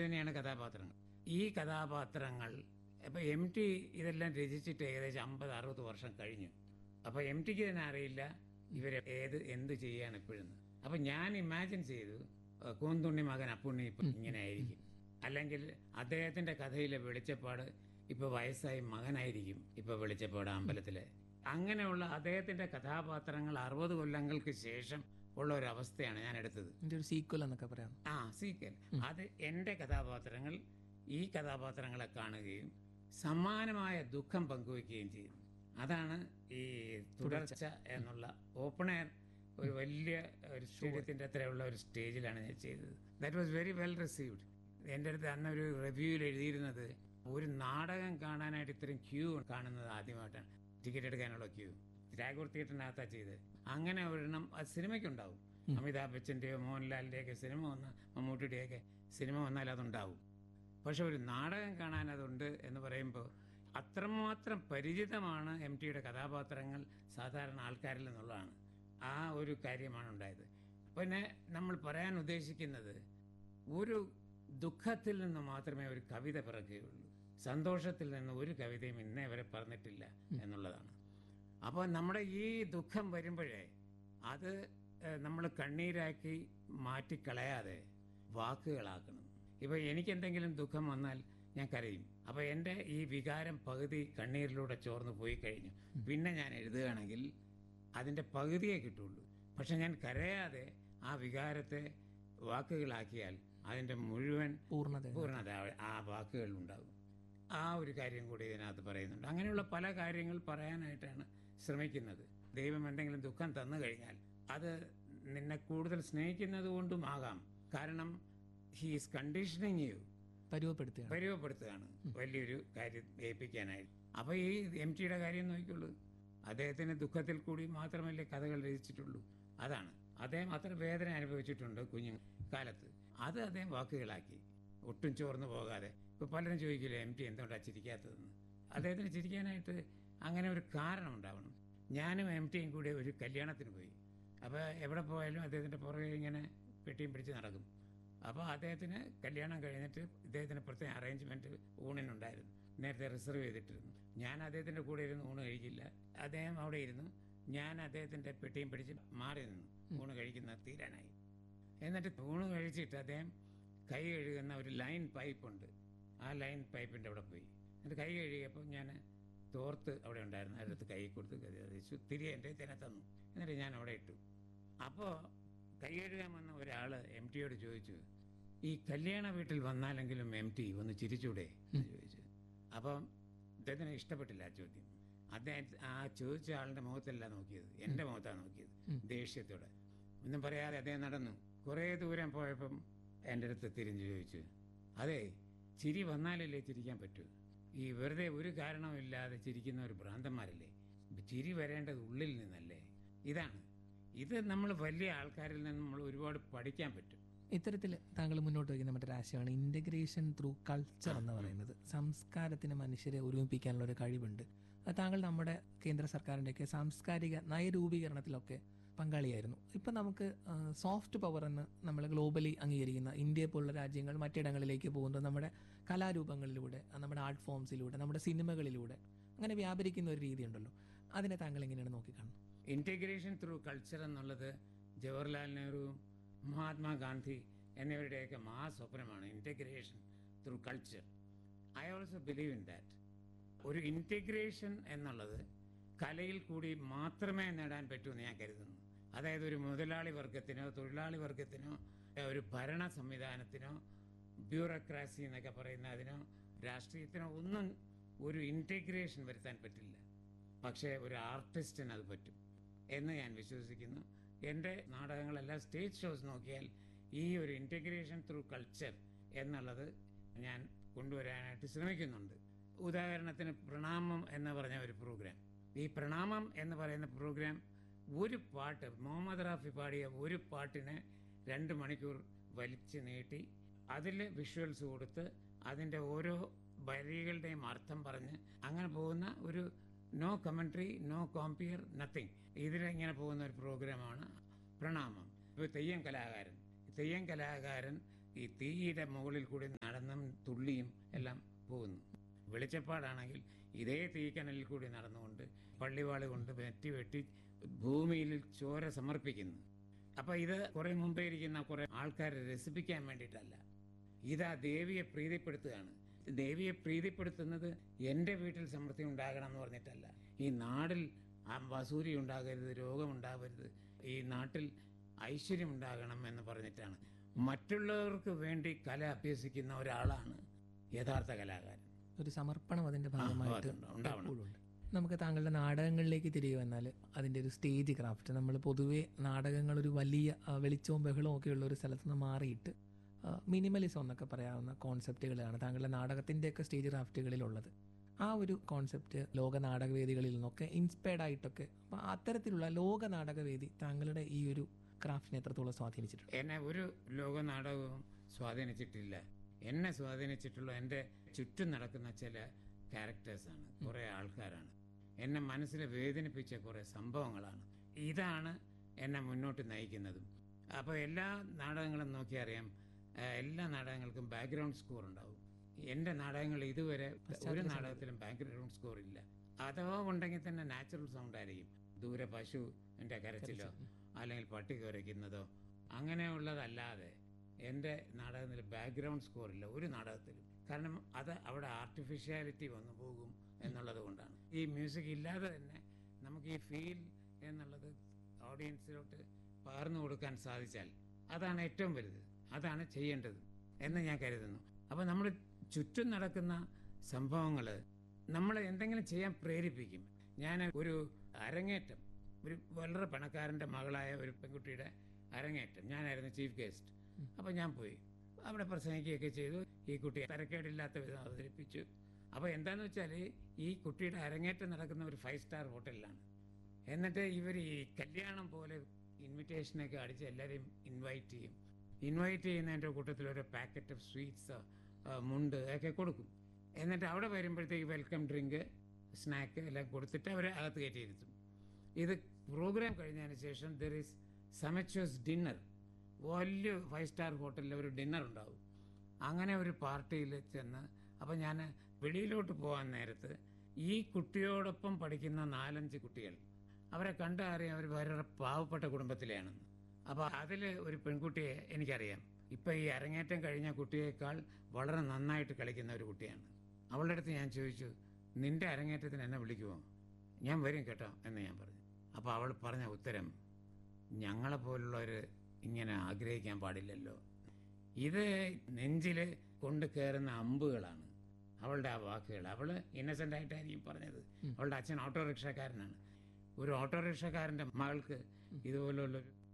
തന്നെയാണ് കഥാപാത്രങ്ങൾ ഈ കഥാപാത്രങ്ങൾ ഇപ്പൊ എം ടി ഇതെല്ലാം രചിച്ചിട്ട് ഏകദേശം അമ്പത് അറുപത് വർഷം കഴിഞ്ഞു അപ്പൊ എം ടിക്ക് തന്നെ അറിയില്ല ഇവരെ ഏത് എന്ത് ചെയ്യാണ് ഇപ്പോഴെന്ന് അപ്പൊ ഞാൻ ഇമാജിൻ ചെയ്തു ഏഹ്, കൂന്തുണ്ണി മകൻ അപ്പുണ്ണി ഇപ്പൊ ഇങ്ങനെ ആയിരിക്കും അല്ലെങ്കിൽ അദ്ദേഹത്തിന്റെ കഥയിലെ വെളിച്ചപ്പാട് ഇപ്പൊ വയസ്സായി മകനായിരിക്കും ഇപ്പൊ വെളിച്ചപ്പാട് അമ്പലത്തിലെ അങ്ങനെയുള്ള അദ്ദേഹത്തിന്റെ കഥാപാത്രങ്ങൾ അറുപത് കൊല്ലങ്ങൾക്ക് ശേഷം ഉള്ള ഒരു അവസ്ഥയാണ് ഞാൻ എടുത്തത് ഇതിന്റെ ഒരു സീക്വൽ എന്നൊക്കെ പറയാം ആ സീക്വൽ അത് എൻ്റെ കഥാപാത്രങ്ങൾ ഈ കഥാപാത്രങ്ങളെ കാണുകയും സമാനമായ ദുഃഖം പങ്കുവെക്കുകയും ചെയ്യുന്നു അതാണ് ഈ തുടർച്ച എന്നുള്ള ഓപ്പൺ എയർ ഒരു വലിയ ഒരു സ്റ്റേഡിയത്തിന്റെ അത്രയുള്ള ഒരു സ്റ്റേജിലാണ് ഞാൻ ചെയ്തത് that was very well received എൻ്റെ അടുത്ത് അന്ന് ഒരു റിവ്യൂവിൽ എഴുതിയിരുന്നത് ഒരു നാടകം കാണാനായിട്ട് ഇത്രയും ക്യൂ കാണുന്നത് ആദ്യമായിട്ടാണ് ടിക്കറ്റ് എടുക്കാനുള്ള ക്യൂ ടാഗോർ തിയേറ്ററിനകത്താ ചെയ്തത് അങ്ങനെ ഒരെണ്ണം അത് സിനിമയ്ക്കുണ്ടാവും അമിതാഭ് ബച്ചന്റെയോ മോഹൻലാലിന്റെയോ ഒക്കെ സിനിമ വന്ന മമ്മൂട്ടിയുടെയൊക്കെ സിനിമ വന്നാൽ അതുണ്ടാവും പക്ഷെ ഒരു നാടകം കാണാൻ അതുണ്ട് എന്ന് പറയുമ്പോൾ അത്രമാത്രം പരിചിതമാണ് എം ടിയുടെ കഥാപാത്രങ്ങൾ സാധാരണ ആൾക്കാരിൽ നിന്നുള്ളതാണ് ആ ഒരു കാര്യമാണ് ഉണ്ടായത് പിന്നെ നമ്മൾ പറയാൻ ഉദ്ദേശിക്കുന്നത് ഒരു ദുഃഖത്തിൽ നിന്ന് മാത്രമേ ഒരു കവിത പിറക്കുകയുള്ളൂ സന്തോഷത്തിൽ നിന്ന് ഒരു കവിതയും ഇന്നേ വരെ പറഞ്ഞിട്ടില്ല എന്നുള്ളതാണ് അപ്പോൾ നമ്മുടെ ഈ ദുഃഖം വരുമ്പോഴേ അത് നമ്മൾ കണ്ണീരാക്കി മാറ്റിക്കളയാതെ വാക്കുകളാക്കണം ഇപ്പൊ എനിക്ക് എന്തെങ്കിലും ദുഃഖം വന്നാൽ ഞാൻ കരയും അപ്പൊ എൻ്റെ ഈ വികാരം പകുതി കണ്ണീരിലൂടെ ചോർന്ന് പോയി കഴിഞ്ഞു പിന്നെ ഞാൻ എഴുതുകയാണെങ്കിൽ അതിൻ്റെ പകുതിയേ കിട്ടുള്ളൂ പക്ഷെ ഞാൻ കരയാതെ ആ വികാരത്തെ വാക്കുകളാക്കിയാൽ അതിൻ്റെ മുഴുവൻ പൂർണ്ണത പൂർണ്ണത ആ വാക്കുകളിൽ ഉണ്ടാകും ആ ഒരു കാര്യം കൂടി ഇതിനകത്ത് പറയുന്നുണ്ട് അങ്ങനെയുള്ള പല കാര്യങ്ങൾ പറയാനായിട്ടാണ് ശ്രമിക്കുന്നത് ദൈവം എന്തെങ്കിലും ദുഃഖം തന്നു കഴിഞ്ഞാൽ അത് നിന്നെ കൂടുതൽ സ്നേഹിക്കുന്നത് കൊണ്ടും ആകാം കാരണം ഹീസ് കണ്ടീഷനിങ് യു പരുവപ്പെടുത്തുകയാണ് പരിവപ്പെടുത്തുകയാണ് വലിയൊരു കാര്യം ഏൽപ്പിക്കാനായിട്ട് അപ്പൊ ഈ എം ടിയുടെ കാര്യം നോക്കിയുള്ളൂ അദ്ദേഹത്തിന് ദുഃഖത്തിൽ കൂടി മാത്രമല്ലേ കഥകൾ രചിച്ചിട്ടുള്ളൂ അതാണ് അദ്ദേഹം അത്ര വേദന അനുഭവിച്ചിട്ടുണ്ട് കുഞ്ഞു കാലത്ത് അത് അദ്ദേഹം വാക്കുകളാക്കി ഒട്ടും ചോർന്നു പോകാതെ ഇപ്പൊ പലരും ചോദിക്കില്ലേ എം ടി എന്തുകൊണ്ടാണ് ചിരിക്കാത്തതെന്ന് അദ്ദേഹത്തിന് ചിരിക്കാനായിട്ട് അങ്ങനെ ഒരു കാരണം ഉണ്ടാവണം ഞാനും എം ടിയും കൂടി ഒരു കല്യാണത്തിന് പോയി അപ്പോൾ എവിടെ പോയാലും അദ്ദേഹത്തിൻ്റെ പുറകെ ഇങ്ങനെ പെട്ടിയും പിടിച്ച് നടക്കും അപ്പോൾ അദ്ദേഹത്തിന് കല്യാണം കഴിഞ്ഞിട്ട് ഇദ്ദേഹത്തിന് പ്രത്യേക അറേഞ്ച്മെന്റ് ഊണിനുണ്ടായിരുന്നു നേരത്തെ റിസർവ് ചെയ്തിട്ടിരുന്നു ഞാൻ അദ്ദേഹത്തിന്റെ കൂടെ ഇരുന്ന് ഊണ് കഴിക്കില്ല അദ്ദേഹം അവിടെ ഇരുന്നു ഞാൻ അദ്ദേഹത്തിന്റെ പെട്ടിയും പിടിച്ച് മാറി നിന്നു ഊണ് കഴിക്കുന്ന തീരാനായി എന്നിട്ട് ഊണ് കഴിച്ചിട്ട് അദ്ദേഹം കൈ കഴുകുന്ന ഒരു ലൈൻ പൈപ്പ് ഉണ്ട് ആ ലൈൻ പൈപ്പിന്റെ അവിടെ പോയി എന്നിട്ട് കൈ കഴുകിയപ്പോൾ ഞാൻ തോർത്ത് അവിടെ ഉണ്ടായിരുന്നു അതിനകത്ത് കൈ കൊടുത്ത് കത്തിച്ചു തിരികെ എൻ്റെ തന്നെ തന്നു എന്നിട്ട് ഞാൻ അവിടെ ഇട്ടു അപ്പോൾ കൈ കഴുകാൻ വന്ന ഒരാൾ എം ടിയോട് ചോദിച്ചു ഈ കല്യാണ വീട്ടിൽ വന്നാലെങ്കിലും എം ടി ഒന്ന് ചിരിച്ചൂടെ എന്ന് ചോദിച്ചു അപ്പം ഇദ്ദേഹത്തിന് ഇഷ്ടപ്പെട്ടില്ല ആ ചോദ്യം അദ്ദേഹം ആ ചോദിച്ച ആളുടെ മുഖത്തല്ല നോക്കിയത് എൻ്റെ മുഖത്താണ് നോക്കിയത് ദേഷ്യത്തോടെ ഒന്നും പറയാതെ അദ്ദേഹം നടന്നു കുറേ ദൂരം പോയപ്പം എൻ്റെ അടുത്ത് തിരിഞ്ഞു ചോദിച്ചു അതെ ചിരി വന്നാലല്ലേ ചിരിക്കാൻ പറ്റൂ ഈ വെറുതെ ഒരു കാരണമില്ലാതെ ചിരിക്കുന്ന ഒരു ഭ്രാന്തന്മാരല്ലേ ചിരി വരേണ്ടത് ഉള്ളിൽ നിന്നല്ലേ ഇതാണ് ഇത് നമ്മൾ വലിയ ആൾക്കാരിൽ നിന്ന് നമ്മൾ ഒരുപാട് പഠിക്കാൻ പറ്റും ഇത്തരത്തിൽ താങ്കൾ മുന്നോട്ട് വയ്ക്കുന്ന മറ്റൊരു ആശയമാണ് ഇന്റഗ്രേഷൻ ത്രൂ കൾച്ചർ എന്ന് പറയുന്നത് സംസ്കാരത്തിന് മനുഷ്യരെ ഒരുമിപ്പിക്കാനുള്ള ഒരു കഴിവുണ്ട് അത് താങ്കൾ നമ്മുടെ കേന്ദ്ര സർക്കാരിൻ്റെയൊക്കെ സാംസ്കാരിക നയരൂപീകരണത്തിലൊക്കെ പങ്കാളിയായിരുന്നു ഇപ്പം നമുക്ക് സോഫ്റ്റ് പവർ എന്ന് നമ്മൾ ഗ്ലോബലി അംഗീകരിക്കുന്ന ഇന്ത്യയെ പോലുള്ള രാജ്യങ്ങൾ മറ്റിടങ്ങളിലേക്ക് പോകുന്നത് നമ്മുടെ കലാരൂപങ്ങളിലൂടെ നമ്മുടെ ആർട്ട് ഫോംസിലൂടെ നമ്മുടെ സിനിമകളിലൂടെ അങ്ങനെ വ്യാപരിക്കുന്ന ഒരു രീതി ഉണ്ടല്ലോ അതിനെ താങ്കൾ എങ്ങനെയാണ് നോക്കിക്കാണുന്നത് ഇന്റഗ്രേഷൻ ത്രൂ കൾച്ചർ എന്നുള്ളത് Jawaharlal നെഹ്റുവും Mahatma Gandhi എന്നിവരുടെയൊക്കെ മഹാസ്വപ്നമാണ് integration through culture I also believe in that ഒരു ഇന്റഗ്രേഷൻ എന്നുള്ളത് കലയിൽ കൂടി മാത്രമേ നേടാൻ പറ്റൂ എന്ന് ഞാൻ കരുതുന്നു അതായത് ഒരു മുതലാളി വർഗത്തിനോ തൊഴിലാളി വർഗത്തിനോ ഒരു ഭരണ സംവിധാനത്തിനോ ബ്യൂറോക്രാസി എന്നൊക്കെ പറയുന്ന അതിനോ രാഷ്ട്രീയത്തിനോ ഒന്നും ഒരു ഇന്റഗ്രേഷൻ വരുത്താൻ പറ്റില്ല പക്ഷേ ഒരു ആർട്ടിസ്റ്റിന് അത് പറ്റും എന്ന് ഞാൻ വിശ്വസിക്കുന്നു എൻ്റെ നാടകങ്ങളെല്ലാം സ്റ്റേജ് ഷോസ് നോക്കിയാൽ ഈ ഒരു ഇൻറ്റഗ്രേഷൻ ത്രൂ കൾച്ചർ എന്നുള്ളത് ഞാൻ കൊണ്ടുവരാനായിട്ട് ശ്രമിക്കുന്നുണ്ട് ഉദാഹരണത്തിന് പ്രണാമം എന്ന് പറഞ്ഞ ഒരു പ്രോഗ്രാം ഈ പ്രണാമം എന്ന് പറയുന്ന പ്രോഗ്രാം ഒരു പാട്ട് മുഹമ്മദ് റാഫി പാടിയ ഒരു പാട്ടിനെ രണ്ട് മണിക്കൂർ വലിച്ചു നീട്ടി അതിൽ വിഷ്വൽസ് കൊടുത്ത് അതിൻ്റെ ഓരോ വരികളുടെയും അർത്ഥം പറഞ്ഞ് അങ്ങനെ പോകുന്ന ഒരു no commentary no compere nothing ഇതിലിങ്ങനെ പോകുന്ന ഒരു പ്രോഗ്രാമാണ് പ്രണാമം ഇപ്പോൾ തെയ്യം കലാകാരൻ തെയ്യം കലാകാരൻ ഈ തീയുടെ മുകളിൽ കൂടി നടന്നും തുള്ളിയും എല്ലാം പോകുന്നു വെളിച്ചപ്പാടാണെങ്കിൽ ഇതേ തീക്കനലിൽ കൂടി നടന്നുകൊണ്ട് പള്ളിവാള് കൊണ്ട് വെട്ടി വെട്ടി ഭൂമിയിൽ ചോര സമർപ്പിക്കുന്നു അപ്പൊ ഇത് കുറെ മുമ്പേ ഇരിക്കുന്ന കുറെ ആൾക്കാരെ രസിപ്പിക്കാൻ വേണ്ടിയിട്ടല്ല ഇതാ ദേവിയെ പ്രീതിപ്പെടുത്തുകയാണ് ദേവിയെ പ്രീതിപ്പെടുത്തുന്നത് എൻ്റെ വീട്ടിൽ സമൃദ്ധി ഉണ്ടാകണം എന്ന് പറഞ്ഞിട്ടല്ല ഈ നാടിൽ ആ വസൂരി ഉണ്ടാകരുത് രോഗമുണ്ടാകരുത് ഈ നാട്ടിൽ ഐശ്വര്യം ഉണ്ടാകണം എന്ന് പറഞ്ഞിട്ടാണ് മറ്റുള്ളവർക്ക് വേണ്ടി കല അഭ്യസിക്കുന്ന ഒരാളാണ് യഥാർത്ഥ കലാകാരൻ ഒരു സമർപ്പണം അതിന്റെ ആ, ഭാഗമായിട്ട് അതുണ്ട്, ഉണ്ടാവണം. എപ്പോഴും ഉണ്ട് നമുക്ക് താങ്കളുടെ നാടകങ്ങളിലേക്ക് തിരികെ വന്നാൽ അതിൻ്റെ ഒരു സ്റ്റേജ് ക്രാഫ്റ്റ് നമ്മൾ പൊതുവേ നാടകങ്ങൾ ഒരു വലിയ ആ, വെളിച്ചവും ബഹളവും ഒക്കെ ഉള്ള ഒരു സ്ഥലത്ത് നിന്ന് മാറിയിട്ട് മിനിമലിസം എന്നൊക്കെ പറയാവുന്ന കോൺസെപ്റ്റുകളാണ് താങ്കളുടെ നാടകത്തിൻ്റെയൊക്കെ സ്റ്റേജ് ക്രാഫ്റ്റുകളിലുള്ളത് ആ ഒരു കോൺസെപ്റ്റ് ലോക നാടകവേദികളിൽ നിന്നൊക്കെ ഇൻസ്പയർഡ് ആയിട്ടൊക്കെ അപ്പോൾ അത്തരത്തിലുള്ള ലോക നാടകവേദി താങ്കളുടെ ഈ ഒരു ക്രാഫ്റ്റിനെ എത്രത്തോളം സ്വാധീനിച്ചിട്ടുണ്ട് എന്നെ ഒരു ലോക നാടകവും സ്വാധീനിച്ചിട്ടില്ല എന്നെ സ്വാധീനിച്ചിട്ടുള്ള എൻ്റെ ചുറ്റും നടക്കുന്ന ചില ക്യാരക്ടേഴ്സാണ് കുറേ ആൾക്കാരാണ് എന്നെ മനസ്സിൽ വേദനിപ്പിച്ച കുറേ സംഭവങ്ങളാണ് ഇതാണ് എന്നെ മുന്നോട്ട് നയിക്കുന്നതും അപ്പോൾ എല്ലാ നാടകങ്ങളും നോക്കിയറിയാം ആ, എല്ലാ നാടകങ്ങൾക്കും ബാക്ക്ഗ്രൗണ്ട് സ്കോർ ഉണ്ടാവും എൻ്റെ നാടകങ്ങൾ ഇതുവരെ ഒരു പശ്ചാത്തല നാടകത്തിലും ബാക്ക്ഗ്രൗണ്ട് സ്കോർ ഇല്ല അഥവാ ഉണ്ടെങ്കിൽ തന്നെ നാച്ചുറൽ സൗണ്ട് ആയിരിക്കും ദൂരെ പശു എൻ്റെ കരച്ചിലോ അല്ലെങ്കിൽ പട്ടി കുരയ്ക്കുന്നതോ അങ്ങനെയുള്ളതല്ലാതെ എൻ്റെ നാടകത്തിൽ ബാക്ക്ഗ്രൗണ്ട് സ്കോർ ഇല്ല ഒരു നാടകത്തിലും കാരണം അത് അവിടെ ആർട്ടിഫിഷ്യാലിറ്റി വന്നു പോകും എന്നുള്ളത് കൊണ്ടാണ് ഈ മ്യൂസിക് ഇല്ലാതെ തന്നെ നമുക്ക് ഈ ഫീൽ എന്നുള്ളത് ഓഡിയൻസിലോട്ട് പകർന്നു കൊടുക്കാൻ സാധിച്ചാൽ അതാണ് ഏറ്റവും വലുത് അതാണ് ചെയ്യേണ്ടത് എന്ന് ഞാൻ കരുതുന്നു അപ്പോൾ നമ്മൾ ചുറ്റും നടക്കുന്ന സംഭവങ്ങൾ നമ്മളെ എന്തെങ്കിലും ചെയ്യാൻ പ്രേരിപ്പിക്കും ഞാൻ ഒരു അരങ്ങേറ്റം ഒരു വളരെ പണക്കാരൻ്റെ മകളായ ഒരു പെൺകുട്ടിയുടെ അരങ്ങേറ്റം ഞാനായിരുന്നു ചീഫ് ഗസ്റ്റ് അപ്പോൾ ഞാൻ പോയി അവിടെ പ്രസംഗിക്കുകയൊക്കെ ചെയ്തു ഈ കുട്ടി തരക്കേടില്ലാത്ത വിധം അവതരിപ്പിച്ചു അപ്പോൾ എന്താണെന്ന് വെച്ചാൽ ഈ കുട്ടിയുടെ അരങ്ങേറ്റം നടക്കുന്ന ഒരു ഫൈവ് സ്റ്റാർ ഹോട്ടലിലാണ് എന്നിട്ട് ഇവർ ഈ കല്യാണം പോലെ ഇൻവിറ്റേഷനൊക്കെ അടിച്ച് എല്ലാവരെയും ഇൻവൈറ്റ് ചെയ്യും ഇൻവൈറ്റ് ചെയ്യുന്നതിൻ്റെ കൂട്ടത്തിൽ ഒരു പാക്കറ്റ് ഓഫ് സ്വീറ്റ്സ് മുണ്ട് ഒക്കെ കൊടുക്കും എന്നിട്ട് അവിടെ വരുമ്പോഴത്തേക്ക് വെൽക്കം ഡ്രിങ്ക് സ്നാക്ക് എല്ലാം കൊടുത്തിട്ട് അവരെ അകത്ത് കയറ്റിയിരുത്തും ഇത് പ്രോഗ്രാം കഴിഞ്ഞതിന് ശേഷം ദർ ഈസ് സമച്ചോസ് ഡിന്നർ വലിയ ഫൈവ് സ്റ്റാർ ഹോട്ടലിൽ ഒരു ഡിന്നർ ഉണ്ടാവും അങ്ങനെ ഒരു പാർട്ടിയിൽ ചെന്ന് അപ്പം ഞാൻ വെളിയിലോട്ട് പോകാൻ നേരത്ത് ഈ കുട്ടിയോടൊപ്പം പഠിക്കുന്ന നാലഞ്ച് കുട്ടികൾ അവരെ കണ്ട അറിയാം അവർ വളരെ പാവപ്പെട്ട കുടുംബത്തിലെയാണെന്ന് അപ്പോൾ അതിൽ ഒരു പെൺകുട്ടിയെ എനിക്കറിയാം ഇപ്പം ഈ അരങ്ങേറ്റം കഴിഞ്ഞ കുട്ടിയേക്കാൾ വളരെ നന്നായിട്ട് കളിക്കുന്ന ഒരു കുട്ടിയാണ് അവളുടെ അടുത്ത് ഞാൻ ചോദിച്ചു നിന്റെ അരങ്ങേറ്റത്തിന് എന്നെ വിളിക്കുമോ ഞാൻ വരും കേട്ടോ എന്ന് ഞാൻ പറഞ്ഞു അപ്പോൾ അവൾ പറഞ്ഞ ഉത്തരം ഞങ്ങളെപ്പോലുള്ളവർ ഇങ്ങനെ ആഗ്രഹിക്കാൻ പാടില്ലല്ലോ ഇത് നെഞ്ചിൽ കൊണ്ട് കയറുന്ന അമ്പുകളാണ് അവളുടെ ആ വാക്കുകൾ അവൾ ഇന്നസെൻ്റ് ആയിട്ടായിരിക്കും പറഞ്ഞത് അവളുടെ അച്ഛൻ ഓട്ടോറിക്ഷക്കാരനാണ് ഒരു ഓട്ടോറിക്ഷക്കാരൻ്റെ മകൾക്ക് ഇതുപോലുള്ളൊരു